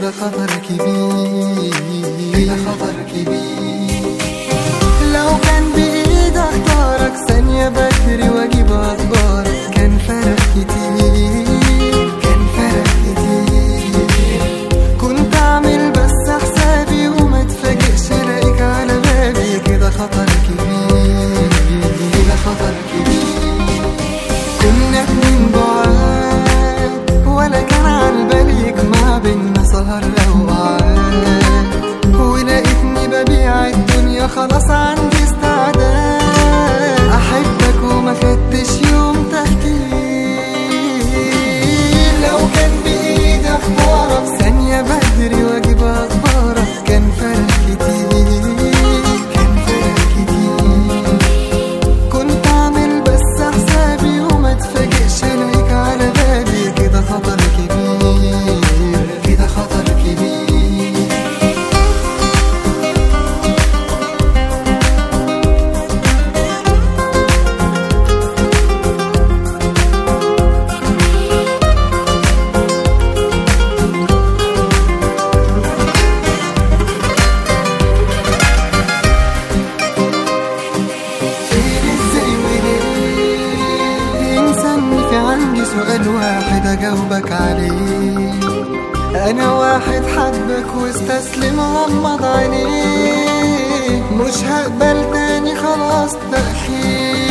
كده خطر كبير كده خطر كبير لو كان بإيدي اختارك ثانية بدري واجيب اخبارك كان فرق كتير كان فرق كتير كنت اعمل بس حسابي وما اتفاجئش الاقيك على بابي كده خطر كبير كده خطر كبير كنا اتنين بعاد ولا كان على بالي يجمع بينا سهر او قعاد ولقيتني ببيع الدنيا خلاص عندي استعداد احبك وما خدتش يوم تفكير لو كان بايدي اختارك ثانية بدري واجيب اخبارك كان فرق كتير كان فرق كتير كنت اعمل بس حسابي وما اتفاجئش الاقيك على بالي كده خطر كبير كده خطر كبير خير ازاي وليه انساني في عندي سؤال واحد اجاوبك عليه انا واحد حبك واستسلم غمض عينيه مش هقبل تاني خلاص تأخير